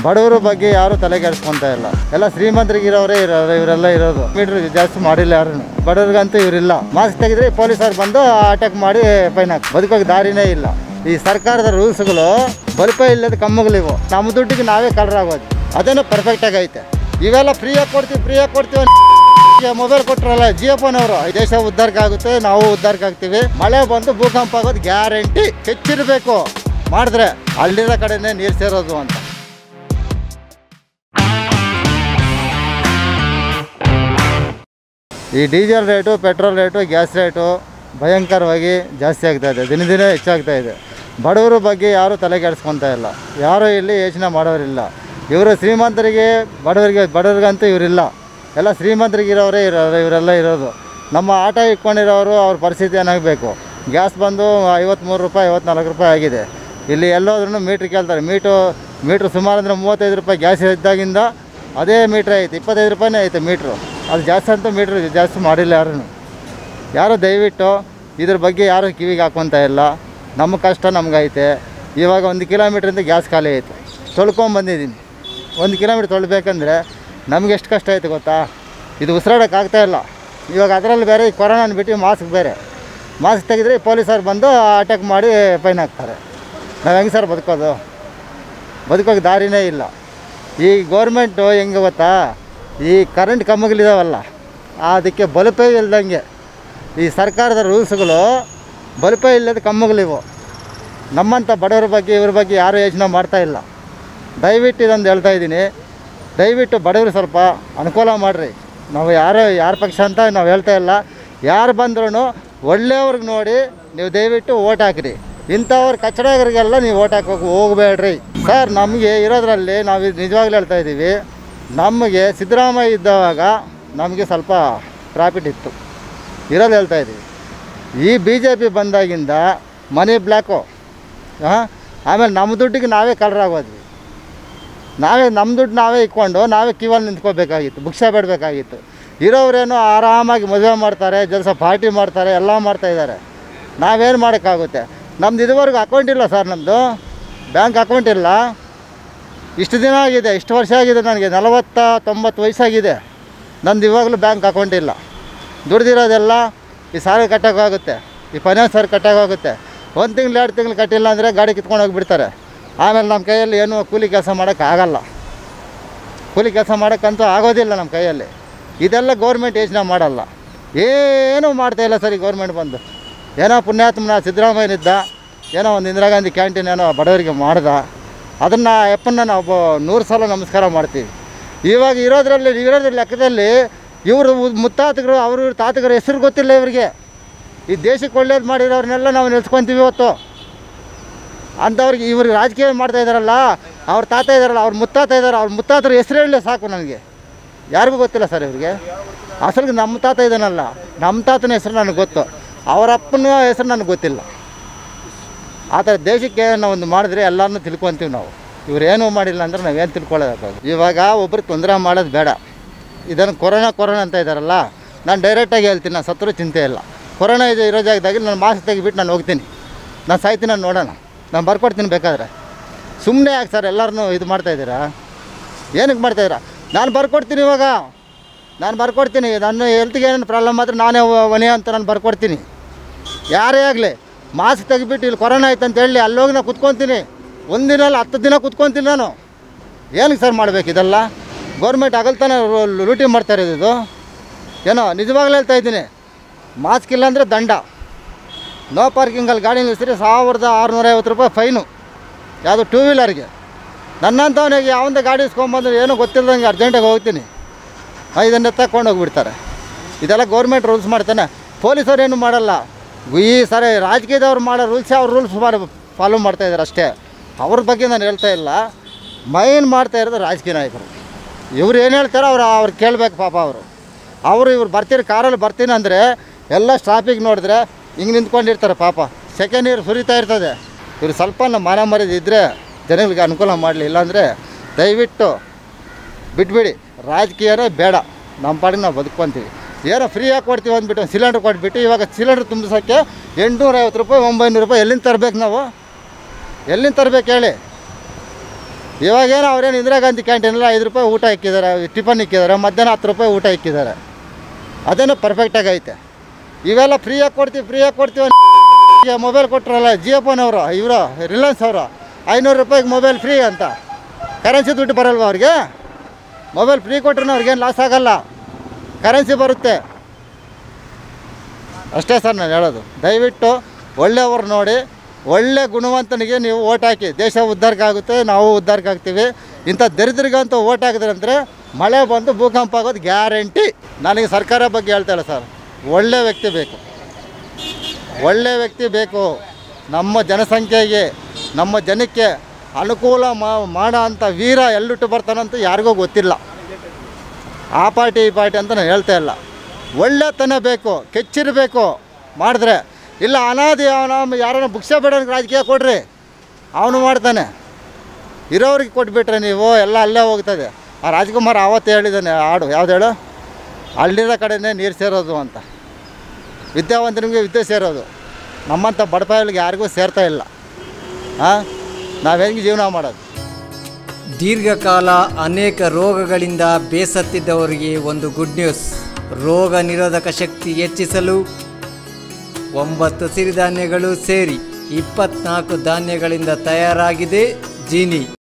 ಬಡವರ ಬಗ್ಗೆ ಯಾರು ತಲೆ ಕೆಡಿಸ್ಕೊಂತ ಇಲ್ಲ ಎಲ್ಲ ಶ್ರೀಮಂತರಿಗಿರೋರೇ ಇರೋರು ಇವರೆಲ್ಲ ಇರೋದು ಮೀಟ್ರ್ ಜಾಸ್ತಿ ಮಾಡಿಲ್ಲ ಯಾರು ಬಡವ್ರಿಗಂತೂ ಇವರಿಲ್ಲ ಮಾಸ್ಕ್ ತೆಗೆದ್ರೆ ಪೊಲೀಸರು ಬಂದು ಅಟ್ಯಾಕ್ ಮಾಡಿ ಫೈನ್ ಹಾಕಿ ಬದುಕೋಕೆ ದಾರಿನೇ ಇಲ್ಲ ಈ ಸರ್ಕಾರದ ರೂಲ್ಸ್ಗಳು ಬಲ್ಪೇ ಇಲ್ಲದ ಕಮ್ಮಗಳಿವು ನಮ್ಮ ದುಡ್ಡಿಗೆ ನಾವೇ ಕಳ್ರಾಗೋದು ಅದೇನೋ ಪರ್ಫೆಕ್ಟಾಗಿ ಐತೆ ಇವೆಲ್ಲ ಫ್ರೀಯಾಗಿ ಕೊಡ್ತೀವಿ ಫ್ರೀಯಾಗಿ ಕೊಡ್ತೀವಿ ಮೊಬೈಲ್ ಕೊಟ್ರಲ್ಲ ಜಿಯೋ ಫೋನ್ ಅವರು ದೇಶ ಉದ್ಧಾರಕ್ಕೆ ಆಗುತ್ತೆ ನಾವು ಉದ್ಧಾರಕ್ಕೆ ಆಗ್ತೀವಿ ಮಳೆ ಬಂದು ಭೂಕಂಪ ಆಗೋದು ಗ್ಯಾರಂಟಿ ಹೆಚ್ಚಿರಬೇಕು ಮಾಡಿದ್ರೆ ಅಲ್ಲಿರೋ ಕಡೆನೇ ನೀರು ಸೇರೋದು ಅಂತ ಈ diesel rate petrol rate gas rate ಭಯಂಕರವಾಗಿ ಜಾಸ್ತಿ ಆಗ್ತಾ ಇದೆ ದಿನ ದಿನ ಹೆಚ್ಚಾಗ್ತಾ ಇದೆ ಬಡವರ ಬಗ್ಗೆ ಯಾರೂ ತಲೆ ಕೆಡಿಸ್ಕೊತಾ ಇಲ್ಲ ಯಾರೂ ಇಲ್ಲಿ ಯೋಚನೆ ಮಾಡೋರಿಲ್ಲ ಇವರು ಶ್ರೀಮಂತರಿಗೆ ಬಡವರಿಗೆ ಬಡವರಿಗಂತೂ ಇವರಿಲ್ಲ ಎಲ್ಲ ಶ್ರೀಮಂತರಿಗಿರೋರೇ ಇರೋರು ಇವರೆಲ್ಲ ಇರೋದು ನಮ್ಮ ಆಟ ಇಟ್ಕೊಂಡಿರೋರು ಅವ್ರ ಪರಿಸ್ಥಿತಿ ಏನಾಗಬೇಕು ಗ್ಯಾಸ್ ಬಂದು ಐವತ್ತ್ಮೂರು ರೂಪಾಯಿ ಐವತ್ನಾಲ್ಕು ರೂಪಾಯಿ ಆಗಿದೆ ಇಲ್ಲಿ ಎಲ್ಲೋದ್ರೂ ಮೀಟ್ರ್ ಕೇಳ್ತಾರೆ ಮೀಟು ಮೀಟ್ರ್ ಸುಮಾರು ಅಂದರೆ ಮೂವತ್ತೈದು ರೂಪಾಯಿ ಗ್ಯಾಸ್ ಇದ್ದಾಗಿಂದ ಅದೇ ಮೀಟ್ರ್ ಐತೆ ಇಪ್ಪತ್ತೈದು ರೂಪಾಯಿನೇ ಐತೆ ಮೀಟ್ರು ಅದು ಜಾಸ್ತಿ ಅಂತೂ ಮೀಟ್ರ್ ಜಾಸ್ತಿ ಮಾಡಿಲ್ಲ ಯಾರೂ ಯಾರು ದಯವಿಟ್ಟು ಇದ್ರ ಬಗ್ಗೆ ಯಾರು ಕಿವಿಗೆ ಹಾಕ್ಕೊಂತ ಇಲ್ಲ ನಮ್ಮ ಕಷ್ಟ ನಮಗೈತೆ ಇವಾಗ ಒಂದು ಕಿಲೋಮೀಟ್ರಿಂದ ಗ್ಯಾಸ್ ಖಾಲಿ ಆಯಿತು ತೊಳ್ಕೊಂಬಂದಿದ್ದೀನಿ ಒಂದು ಕಿಲೋಮೀಟ್ರ್ ತೊಳ್ಬೇಕಂದ್ರೆ ನಮ್ಗೆ ಎಷ್ಟು ಕಷ್ಟ ಆಯ್ತು ಗೊತ್ತಾ ಇದು ಉಸಿರಾಡೋಕೆ ಆಗ್ತಾ ಇಲ್ಲ ಇವಾಗ ಅದರಲ್ಲಿ ಬೇರೆ ಈ ಕೊರೋನಾನ ಬಿಟ್ಟು ಮಾಸ್ಕ್ ಬೇರೆ ಮಾಸ್ಕ್ ತೆಗೆದ್ರೆ ಪೊಲೀಸರು ಬಂದು ಅಟ್ಯಾಕ್ ಮಾಡಿ ಫೈನ್ ಹಾಕ್ತಾರೆ ನಾವು ಹೆಂಗೆ ಸರ್ ಬದುಕೋದು ಬದುಕೋಕೆ ದಾರಿನೇ ಇಲ್ಲ ಈ ಗೋರ್ಮೆಂಟು ಹೆಂಗೆ ಗೊತ್ತಾ ಈ ಕರೆಂಟ್ ಕಂಬಗಳಿದಾವಲ್ಲ ಅದಕ್ಕೆ ಬಲ್ಪೇ ಇಲ್ದಂಗೆ ಈ ಸರ್ಕಾರದ ರೂಲ್ಸ್ಗಳು ಬಲ್ಪೇ ಇಲ್ಲದ ಕಂಬಗಳಿವು ನಮ್ಮಂಥ ಬಡವರ ಬಗ್ಗೆ ಇವ್ರ ಬಗ್ಗೆ ಯಾರೂ ಯೋಚನೆ ಮಾಡ್ತಾ ಇಲ್ಲ ದಯವಿಟ್ಟು ಇದೊಂದು ಹೇಳ್ತಾ ಇದ್ದೀನಿ ದಯವಿಟ್ಟು ಬಡವರು ಸ್ವಲ್ಪ ಅನುಕೂಲ ಮಾಡಿರಿ ನಾವು ಯಾರು ಯಾರ ಪಕ್ಷ ಅಂತ ನಾವು ಹೇಳ್ತಾ ಇಲ್ಲ ಯಾರು ಬಂದ್ರೂ ಒಳ್ಳೆಯವ್ರಿಗೆ ನೋಡಿ ನೀವು ದಯವಿಟ್ಟು ಓಟ್ ಹಾಕಿರಿ ಇಂಥವ್ರ ಕಚಡಗರಿಗೆಲ್ಲ ನೀವು ಓಟ್ ಹಾಕೋಕೆ ಹೋಗಬೇಡ್ರಿ ಸರ್ ನಮಗೆ ಇರೋದ್ರಲ್ಲಿ ನಾವು ಇದು ನಿಜವಾಗ್ಲೂ ಹೇಳ್ತಾ ಇದ್ದೀವಿ ನಮಗೆ ಸಿದ್ದರಾಮಯ್ಯ ಇದ್ದವಾಗ ನಮಗೆ ಸ್ವಲ್ಪ ಪ್ರಾಫಿಟ್ ಇತ್ತು ಇರೋದು ಹೇಳ್ತಾ ಇದ್ದೀವಿ ಈ ಬಿ ಜೆ ಪಿ ಬಂದಾಗಿಂದ ಮನಿ ಬ್ಲ್ಯಾಕು ಹಾಂ ಆಮೇಲೆ ನಮ್ಮ ದುಡ್ಡಿಗೆ ನಾವೇ ಕಳ್ರಾಗೋದ್ವಿ ನಾವೇ ನಮ್ಮ ದುಡ್ಡು ನಾವೇ ಇಟ್ಕೊಂಡು ನಾವೇ ಕ್ಯೂವಲ್ಲಿ ನಿಂತ್ಕೋಬೇಕಾಗಿತ್ತು ಭಿಕ್ಷೆ ಬೇಡಬೇಕಾಗಿತ್ತು ಇರೋರೇನೋ ಆರಾಮಾಗಿ ಮದುವೆ ಮಾಡ್ತಾರೆ ಜಲ್ಸ ಪಾರ್ಟಿ ಮಾಡ್ತಾರೆ ಎಲ್ಲ ಮಾಡ್ತಾ ಇದ್ದಾರೆ ನಾವೇನು ಮಾಡೋಕ್ಕಾಗುತ್ತೆ ನಮ್ದು ಇದುವರೆಗೂ ಅಕೌಂಟ್ ಇಲ್ಲ ಸರ್ ನಮ್ಮದು ಬ್ಯಾಂಕ್ ಅಕೌಂಟ್ ಇಲ್ಲ ಇಷ್ಟು ದಿನ ಆಗಿದೆ ಇಷ್ಟು ವರ್ಷ ಆಗಿದೆ ನನಗೆ ನಲವತ್ತ ತೊಂಬತ್ತು ವಯಸ್ಸಾಗಿದೆ ನಂದು ಇವಾಗಲೂ ಬ್ಯಾಂಕ್ ಅಕೌಂಟ್ ಇಲ್ಲ ದುಡ್ದಿರೋದೆಲ್ಲ ಈ ಸಾಲ ಕಟ್ಟೋಕ್ಕಾಗುತ್ತೆ ಈ ಫೈನಾನ್ಸರ್ ಕಟ್ಟೋಕ್ಕಾಗುತ್ತೆ ಒಂದು ತಿಂಗ್ಳು ಎರಡು ತಿಂಗಳು ಕಟ್ಟಿಲ್ಲ ಅಂದರೆ ಗಾಡಿ ಕಿತ್ಕೊಂಡು ಹೋಗಿಬಿಡ್ತಾರೆ ಆಮೇಲೆ ನಮ್ಮ ಕೈಯಲ್ಲಿ ಏನು ಕೂಲಿ ಕೆಲಸ ಮಾಡೋಕ್ಕಾಗಲ್ಲ ಕೂಲಿ ಕೆಲಸ ಮಾಡೋಕ್ಕಂತೂ ಆಗೋದಿಲ್ಲ ನಮ್ಮ ಕೈಯಲ್ಲಿ ಇದೆಲ್ಲ ಗೌರ್ಮೆಂಟ್ ಯೋಚನೆ ಮಾಡಲ್ಲ ಏನೂ ಮಾಡ್ತಾಯಿಲ್ಲ ಸರಿ ಗೌರ್ಮೆಂಟ್ ಬಂದು ಏನೋ ಪುಣ್ಯಾತ್ಮನ ಸಿದ್ದರಾಮಯ್ಯನಿದ್ದ ಏನೋ ಒಂದು ಇಂದಿರಾ ಗಾಂಧಿ ಕ್ಯಾಂಟೀನ್ ಏನೋ ಬಡವರಿಗೆ ಮಾಡ್ದ ಅದನ್ನು ಎಪ್ಪನ್ನ ನಾವು ನೂರು ಸಲ ನಮಸ್ಕಾರ ಮಾಡ್ತೀವಿ ಇವಾಗ ಇರೋದ್ರಲ್ಲಿ ಇರೋದ್ರ ಲೆಕ್ಕದಲ್ಲಿ ಇವರು ಮುತ್ತಾತಗಳು ಅವರು ಇವ್ರ ತಾತಗಳ ಹೆಸರು ಗೊತ್ತಿಲ್ಲ ಇವರಿಗೆ ಈ ದೇಶಕ್ಕೆ ಒಳ್ಳೇದು ಮಾಡಿರೋರನ್ನೆಲ್ಲ ನಾವು ನೆನೆಸ್ಕೊತೀವಿ ಇವತ್ತು ಅಂಥವ್ರಿಗೆ ಇವ್ರಿಗೆ ರಾಜಕೀಯ ಮಾಡ್ತಾ ಇದ್ದಾರಲ್ಲ ಅವ್ರ ತಾತ ಇದ್ದಾರಲ್ಲ ಅವ್ರ ಮುತ್ತಾತ ಇದ್ದಾರೆ ಅವ್ರ ಮುತ್ತಾತರ ಹೆಸರು ಹೇಳಲಿ ಸಾಕು ನನಗೆ ಯಾರಿಗೂ ಗೊತ್ತಿಲ್ಲ ಸರ್ ಇವ್ರಿಗೆ ಅಸಲಿಗೆ ನಮ್ಮ ತಾತ ಇದ್ದಾನಲ್ಲ ನಮ್ಮ ತಾತನ ಹೆಸರು ನನಗೆ ಗೊತ್ತು ಅವರ ಅಪ್ಪನ ಹೆಸರು ನನಗೆ ಗೊತ್ತಿಲ್ಲ ಆ ಥರ ದೇಶಕ್ಕೆ ನಾವು ಒಂದು ಮಾಡಿದ್ರೆ ಎಲ್ಲರನ್ನೂ ತಿಳ್ಕೊತೀವಿ ನಾವು ಇವ್ರು ಏನೂ ಮಾಡಿಲ್ಲ ಅಂದ್ರೆ ನಾವೇನು ತಿಳ್ಕೊಳ್ಳೋದಕ್ಕಾಗ ಇವಾಗ ಒಬ್ರಿಗೆ ತೊಂದರೆ ಮಾಡೋದು ಬೇಡ ಇದನ್ನು ಕೊರೋನಾ ಕೊರೋನಾ ಅಂತ ಇದ್ದಾರಲ್ಲ ನಾನು ಡೈರೆಕ್ಟಾಗಿ ಹೇಳ್ತೀನಿ ನಾನು ಸತ್ರು ಚಿಂತೆ ಇಲ್ಲ ಕೊರೋನಾ ಇದೆ ಇರೋ ಜಾಗದಾಗಿ ನಾನು ಮಾಸ್ಕ್ ತೆಗಿಬಿಟ್ಟು ನಾನು ಹೋಗ್ತೀನಿ ನಾನು ಸಾಯ್ತೀನಿ ನಾನು ನೋಡೋಣ ನಾನು ಬರ್ಕೊಡ್ತೀನಿ ಬೇಕಾದ್ರೆ ಸುಮ್ಮನೆ ಯಾಕೆ ಸರ್ ಎಲ್ಲರನ್ನೂ ಇದು ಮಾಡ್ತಾಯಿದ್ದೀರಾ ಏನಕ್ಕೆ ಮಾಡ್ತಾಯಿದ್ದೀರಾ ನಾನು ಬರ್ಕೊಡ್ತೀನಿ ಇವಾಗ ನಾನು ಬರ್ಕೊಡ್ತೀನಿ ನನ್ನ ಹೆಲ್ತ್ಗೆ ಏನೇನು ಪ್ರಾಬ್ಲಮ್ ಆದ್ರೆ ನಾನೇ ವ- ಹೊಣೆ ಅಂತ ನಾನು ಬರ್ಕೊಡ್ತೀನಿ ಯಾರೇ ಆಗಲಿ ಮಾಸ್ಕ್ ತೆಗಿಬಿಟ್ಟು ಇಲ್ಲಿ ಕೊರೋನಾ ಆಯ್ತು ಅಂತ ಹೇಳಿ ಅಲ್ಲೋಗಿ ನಾನು ಕುತ್ಕೊತೀನಿ ಒಂದಿನ ಅಲ್ಲ ಹತ್ತು ದಿನ ಕುತ್ಕೊತೀನಿ ನಾನು ಏನಕ್ಕೆ ಸರ್ ಮಾಡ್ಬೇಕು ಇದೆಲ್ಲ ಗೌರ್ಮೆಂಟ್ ಆಗಲ್ತಾನೆ ಲೂಟಿ ಮಾಡ್ತಾ ಇರೋದು ಇದು ಏನೋ ನಿಜವಾಗ್ಲೂ ಹೇಳ್ತಾ ಇದ್ದೀನಿ ಮಾಸ್ಕ್ ಇಲ್ಲ ಅಂದರೆ ದಂಡ ನೋ ಪಾರ್ಕಿಂಗಲ್ಲಿ ಗಾಡಿ ನಿಲ್ಲಿಸಿದ್ರೆ ಸಾವಿರದ ಆರುನೂರೈವತ್ತು ರೂಪಾಯಿ ಫೈನು ಯಾವುದು ಟೂ ವೀಲರ್ಗೆ ನನ್ನಂಥವನಿಗೆ ಯಾವಂದ ಗಾಡಿ ಇಸ್ಕೊಂಬಂದ್ರೆ ಏನೂ ಗೊತ್ತಿಲ್ಲದಂಗೆ ಅರ್ಜೆಂಟಾಗಿ ಹೋಗ್ತೀನಿ ಆ, ಇದನ್ನ ತಗೊಂಡು ಹೋಗ್ಬಿಡ್ತಾರೆ ಇದೆಲ್ಲ ಗೌರ್ಮೆಂಟ್ ರೂಲ್ಸ್ ಮಾಡ್ತಾನೆ ಪೊಲೀಸರು ಏನು ಮಾಡಲ್ಲ ಈ ಸರಿ ರಾಜಕೀಯದವ್ರು ಮಾಡೋ ರೂಲ್ಸ್ ಅವ್ರ ರೂಲ್ಸ್ ಮಾಡಿ ಫಾಲೋ ಮಾಡ್ತಾ ಇದ್ದಾರೆ ಅಷ್ಟೇ ಅವ್ರ ಬಗ್ಗೆ ನಾನು ಹೇಳ್ತಾ ಇಲ್ಲ ಮೈನ್ ಮಾಡ್ತಾ ಇರೋದು ರಾಜಕೀಯ ನಾಯಕರು ಇವ್ರು ಏನು ಹೇಳ್ತಾರೋ ಅವ್ರು ಅವ್ರು ಕೇಳಬೇಕು ಪಾಪ ಅವರು ಅವರು ಇವ್ರು ಬರ್ತೀರಿ ಕಾರಲ್ಲಿ ಬರ್ತೀನಿ ಅಂದರೆ ಎಲ್ಲ ಟ್ರಾಫಿಕ್ ನೋಡಿದ್ರೆ ಹಿಂಗೆ ನಿಂತ್ಕೊಂಡಿರ್ತಾರೆ ಪಾಪ ಸೆಕೆಂಡ್ ಇಯರ್ ಸುರಿತಾ ಇರ್ತದೆ ಇವ್ರು ಸ್ವಲ್ಪ ನಮ್ಮ ಮಾನ ಮರ್ಯಾದೆ ಇದ್ದರೆ ಜನಗಳಿಗೆ ಅನುಕೂಲ ಮಾಡಲಿ ಇಲ್ಲಾಂದರೆ ದಯವಿಟ್ಟು ಬಿಟ್ಬಿಡಿ ರಾಜಕೀಯನೇ ಬೇಡ ನಮ್ಮ ಪಾಡಿಗೆ ನಾವು ಬದುಕೊಂತೀವಿ ಏನೋ ಫ್ರೀಯಾಗಿ ಕೊಡ್ತೀವಿ ಅಂದ್ಬಿಟ್ಟು ಸಿಲಿಂಡ್ರ್ ಕೊಟ್ಬಿಟ್ಟು ಇವಾಗ ಸಿಲಿಂಡ್ರ್ ತುಂಬಿಸೋಕ್ಕೆ ಎಂಟುನೂರೈವತ್ತು ರೂಪಾಯಿ ಒಂಬೈನೂರು ರೂಪಾಯಿ ಎಲ್ಲಿಂದ ತರಬೇಕು ನಾವು ಎಲ್ಲಿಂದ ತರಬೇಕು ಹೇಳಿ ಇವಾಗೇನು ಅವ್ರೇನು ಇಂದಿರಾ ಗಾಂಧಿ ಕ್ಯಾಂಟೀನಲ್ಲಿ ಐದು ರೂಪಾಯಿ ಊಟ ಇಕ್ಕಿದ್ದಾರೆ ಟಿಫನ್ ಇಕ್ಕಿದ್ದಾರೆ ಮಧ್ಯಾಹ್ನ ಹತ್ತು ರೂಪಾಯಿ ಊಟ ಇಕ್ಕಿದ್ದಾರೆ ಅದೇನು ಪರ್ಫೆಕ್ಟಾಗಿ ಐತೆ ಇವೆಲ್ಲ ಫ್ರೀಯಾಗಿ ಕೊಡ್ತೀವಿ ಫ್ರೀಯಾಗಿ ಕೊಡ್ತೀವಿ ಈಗ ಮೊಬೈಲ್ ಕೊಟ್ರಲ್ಲ ಜಿಯೋ ಫೋನವರು ಇವರು ರಿಲಯನ್ಸ್ ಅವರು ಐನೂರು ರೂಪಾಯಿಗೆ ಮೊಬೈಲ್ ಫ್ರೀ ಅಂತ ಕರೆನ್ಸಿ ದುಡ್ಡು ಬರಲ್ವ ಅವ್ರಿಗೆ ಮೊಬೈಲ್ ಫ್ರೀ ಕೊಟ್ರೂ ಅವ್ರಿಗೇನು ಲಾಸ್ ಆಗಲ್ಲ ಕರೆನ್ಸಿ ಬರುತ್ತೆ ಅಷ್ಟೇ ಸರ್ ನಾನು ಹೇಳೋದು ದಯವಿಟ್ಟು ಒಳ್ಳೆಯವ್ರು ನೋಡಿ ಒಳ್ಳೆ ಗುಣವಂತನಿಗೆ ನೀವು ಓಟ್ ಹಾಕಿ ದೇಶ ಉದ್ಧಾರಕ್ಕೆ ಆಗುತ್ತೆ ನಾವು ಉದ್ಧಾರಕ್ಕೆ ಆಗ್ತೀವಿ ಇಂಥ ದರಿದ್ರಿಗಂತೂ ಓಟ್ ಹಾಕಿದ್ರಂದರೆ ಮಳೆ ಬಂದು ಭೂಕಂಪ ಆಗೋದು ಗ್ಯಾರಂಟಿ ನನಗೆ ಸರ್ಕಾರ ಬಗ್ಗೆ ಹೇಳ್ತಾ ಇಲ್ಲ ಸರ್ ಒಳ್ಳೆ ವ್ಯಕ್ತಿ ಬೇಕು ಒಳ್ಳೆ ವ್ಯಕ್ತಿ ಬೇಕು ನಮ್ಮ ಜನಸಂಖ್ಯೆಗೆ ನಮ್ಮ ಜನಕ್ಕೆ ಅನುಕೂಲ ಮಾ- ಮಾಡೋ ಅಂಥ ವೀರ ಎಲ್ಲಿಟ್ಟು ಬರ್ತಾನಂತ ಯಾರಿಗೂ ಗೊತ್ತಿಲ್ಲ ಆ ಪಾರ್ಟಿ ಈ ಪಾರ್ಟಿ ಅಂತ ನಾನು ಹೇಳ್ತಾ ಇಲ್ಲ ಒಳ್ಳೆತನ ಬೇಕು ಕೆಚ್ಚಿರಬೇಕು ಮಾಡಿದ್ರೆ ಇಲ್ಲ ಅನಾದಿ ಅವನ ಯಾರನ್ನ ಭಿಕ್ಷೆ ಬೇಡೋನಿಗೆ ರಾಜಕೀಯ ಕೊಡ್ರಿ ಅವನು ಮಾಡ್ತಾನೆ ಇರೋರಿಗೆ ಕೊಟ್ಬಿಟ್ರೆ ನೀವು ಎಲ್ಲ ಅಲ್ಲೇ ಹೋಗ್ತದೆ ಆ ರಾಜ್ಕುಮಾರ್ ಆವತ್ತು ಹೇಳಿದ್ದಾನೆ ಹಾಡು ಯಾವ್ದು ಹೇಳು ಅಲ್ಲಿರೋ ಕಡೆನೇ ನೀರು ಸೇರೋದು ಅಂತ ವಿದ್ಯಾವಂತನಿಗೆ ವಿದ್ಯೆ ಸೇರೋದು ನಮ್ಮಂಥ ಬಡಪಾಯಿಗಳಿಗೆ ಯಾರಿಗೂ ಸೇರ್ತಾ ಇಲ್ಲ ಹಾಂ ನಾವು ಹೆಂಗೆ ಜೀವನ ಮಾಡೋದು ದೀರ್ಘಕಾಲ ಅನೇಕ ರೋಗಗಳಿಂದ ಬೇಸತ್ತಿದ್ದವರಿಗೆ ಒಂದು ಗುಡ್ ನ್ಯೂಸ್ ರೋಗ ನಿರೋಧಕ ಶಕ್ತಿ ಹೆಚ್ಚಿಸಲು ಒಂಬತ್ತು ಸಿರಿಧಾನ್ಯಗಳು ಸೇರಿ ಇಪ್ಪತ್ನಾಲ್ಕು ಧಾನ್ಯಗಳಿಂದ ತಯಾರಾಗಿದೆ ಜೀನಿ